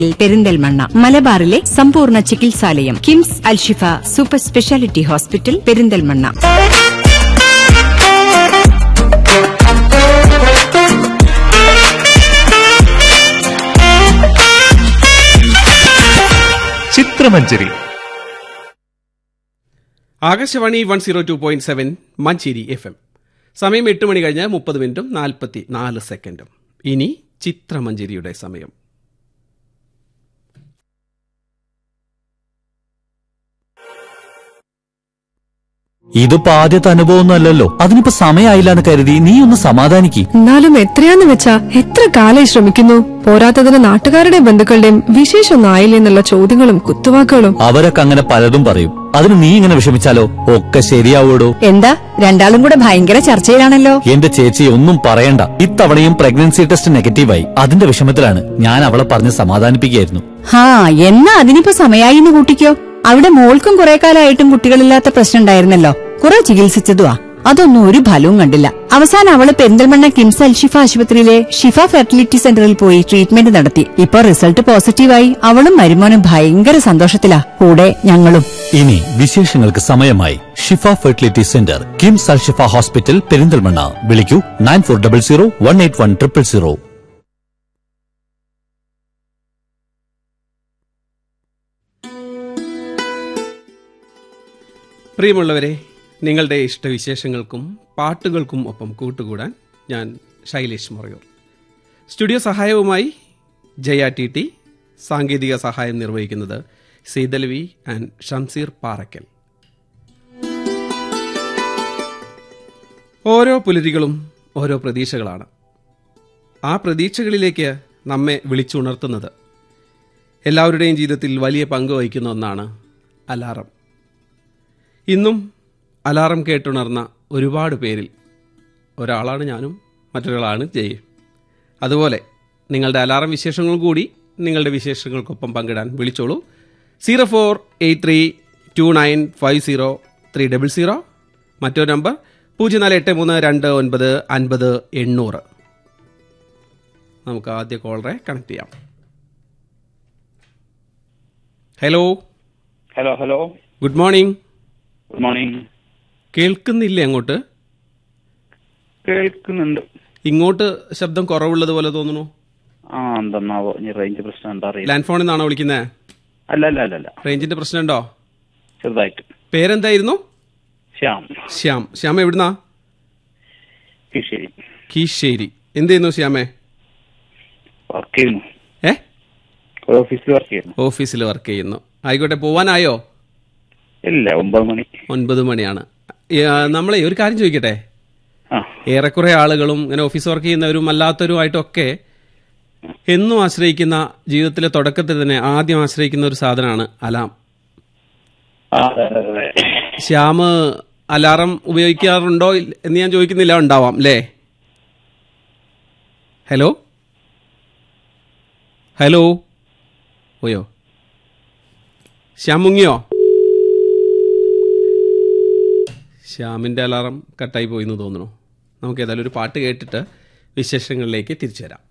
പെരിന്തൽമണ്ണ മലബാറിലെ സമ്പൂർണ്ണ ചികിത്സാലയം KIMS Alshifa super speciality hospital Perinthalmanna Chithramanjari Akashvani one zero two point seven Manjeri F M സമയം എട്ട് മണി കഴിഞ്ഞ് മുപ്പത് മിനിറ്റും നാൽപ്പത്തി നാല് സെക്കൻഡും ഇനി ചിത്രമഞ്ജരിയുടെ സമയം ഇതിപ്പോ ആദ്യത്തെ അനുഭവമൊന്നുമല്ലല്ലോ അതിനിപ്പോ സമയമായില്ല എന്ന് കരുതി നീ ഒന്ന് സമാധാനിക്ക് എന്നാലും എത്രയാന്ന് വെച്ചാ എത്ര കാലായി ശ്രമിക്കുന്നു പോരാത്തതിന് നാട്ടുകാരുടെ ബന്ധുക്കളുടെയും വിശേഷമൊന്നും ആയില്ലേ എന്നുള്ള ചോദ്യങ്ങളും കുത്തുവാക്കുകളും അവരൊക്കെ അങ്ങനെ പലതും പറയും അതിന് നീ ഇങ്ങനെ വിഷമിച്ചാലോ ഒക്കെ ശരിയാവൂടോ എന്താ രണ്ടാളും കൂടെ ഭയങ്കര ചർച്ചയിലാണല്ലോ എന്റെ ചേച്ചി ഒന്നും പറയണ്ട ഇത്തവണയും പ്രഗ്നൻസി ടെസ്റ്റ് നെഗറ്റീവായി അതിന്റെ വിഷമത്തിലാണ് ഞാൻ അവളെ പറഞ്ഞ് സമാധാനിപ്പിക്കുകയായിരുന്നു ഹാ എന്നാ അതിനിപ്പോ സമയായി എന്ന് കൂട്ടിക്കോ അവിടെ മോൾക്കും കുറെ കാലമായിട്ടും കുട്ടികളില്ലാത്ത പ്രശ്നം ഉണ്ടായിരുന്നല്ലോ കുറെ ചികിത്സിച്ചതുവാ അതൊന്നും ഒരു ഫലവും കണ്ടില്ല അവസാനം അവള് പെരിന്തൽമണ്ണ കിംസ് അൽഷിഫ ആശുപത്രിയിലെ ഷിഫ ഫെർട്ടിലിറ്റി സെന്ററിൽ പോയി ട്രീറ്റ്മെന്റ് നടത്തി ഇപ്പൊ റിസൾട്ട് പോസിറ്റീവായി അവളും മരുമോനും ഭയങ്കര സന്തോഷത്തിലാ കൂടെ ഞങ്ങളും ഇനി വിശേഷങ്ങൾക്ക് സമയമായി Shifa fertility centre KIMS Al Shifa hospital Perinthalmanna വിളിക്കൂ nine four double zero one eight one triple zero പ്രിയമുള്ളവരെ നിങ്ങളുടെ ഇഷ്ടവിശേഷങ്ങൾക്കും പാട്ടുകൾക്കും ഒപ്പം കൂട്ടുകൂടാൻ ഞാൻ ശൈലേഷ് മൊറയൂർ സ്റ്റുഡിയോ സഹായവുമായി ജയ ടി ടി സാങ്കേതിക സഹായം നിർവഹിക്കുന്നത് സീതലവി ആൻഡ് ഷംസീർ പാറയ്ക്കൽ ഓരോ പുലരികളും ഓരോ പ്രതീക്ഷകളാണ് ആ പ്രതീക്ഷകളിലേക്ക് നമ്മെ വിളിച്ചുണർത്തുന്നത് എല്ലാവരുടെയും ജീവിതത്തിൽ വലിയ പങ്ക് വഹിക്കുന്ന ഒന്നാണ് അലാറം ഇന്നും അലാറം കേട്ടുണർന്ന ഒരുപാട് പേരിൽ ഒരാളാണ് ഞാനും മറ്റൊരാളാണ് ജയ് അതുപോലെ നിങ്ങളുടെ അലാറം വിശേഷങ്ങൾ കൂടി നിങ്ങളുടെ വിശേഷങ്ങൾക്കൊപ്പം പങ്കിടാൻ വിളിച്ചോളൂ zero four eight three two nine five zero three double zero മറ്റൊരു നമ്പർ പൂജ്യം നാല് എട്ട് മൂന്ന് രണ്ട് ഒൻപത് അൻപത് എണ്ണൂറ് നമുക്ക് ആദ്യ കോളറെ കണക്ട് ചെയ്യാം hello hello hello good morning good morning കേൾക്കുന്നില്ലേ അങ്ങോട്ട് കേൾക്കുന്നുണ്ട് ഇങ്ങോട്ട് ശബ്ദം കുറവുള്ളത് പോലെ തോന്നുന്നു ആ എന്തെന്നാവോ ഇനി റേഞ്ച് പ്രശ്നം എന്താ അറിയില്ല ലാൻഡ് ഫോണിൽ നിന്നാണോ വിളിക്കുന്നത് അല്ല അല്ല അല്ല അല്ല റേഞ്ചിന്റെ പ്രശ്നമുണ്ടോ ചെറുതായിട്ട് പേരെന്തായിരുന്നു ശ്യാം ശ്യാം ശ്യാം എവിടുന്നാ കിഷേരി കീശ്ശേരി എന്ത് ചെയ്യുന്നു ശ്യാമേ വർക്ക് ചെയ്യുന്നു ഏ ഓഫീസിൽ വർക്ക് ചെയ്യുന്നു ഓഫീസിൽ വർക്ക് ചെയ്യുന്നു ആയിക്കോട്ടെ പോവാനായോ ഇല്ല ഒമ്പത് മണി ഒൻപത് മണിയാണ് ഏ, നമ്മളെ ഒരു കാര്യം ചോദിക്കട്ടെ ആ ഏറെക്കുറെ ആളുകളും ഇങ്ങനെ ഓഫീസ് വർക്ക് ചെയ്യുന്നവരും അല്ലാത്തവരുമായിട്ടൊക്കെ എന്നും ആശ്രയിക്കുന്ന ജീവിതത്തിലെ തുടക്കത്തിൽ തന്നെ ആദ്യം ആശ്രയിക്കുന്ന ഒരു സാധനമാണ് അലാം ആ, അതെ അതെ അതെ ശ്യാമ് അലാറം ഉപയോഗിക്കാറുണ്ടോ ഇല്ല- എന്ന് ഞാൻ ചോദിക്കുന്നില്ല ഉണ്ടാവാം അല്ലേ ഹലോ ഹലോ പോയോ ശ്യാം മുങ്ങിയോ ശ്യാമിൻ്റെ അലാറം കട്ടായി പോയി എന്ന് തോന്നുന്നു നമുക്ക് ഏതായാലും ഒരു പാട്ട് കേട്ടിട്ട് വിശേഷങ്ങളിലേക്ക് തിരിച്ചു വരാം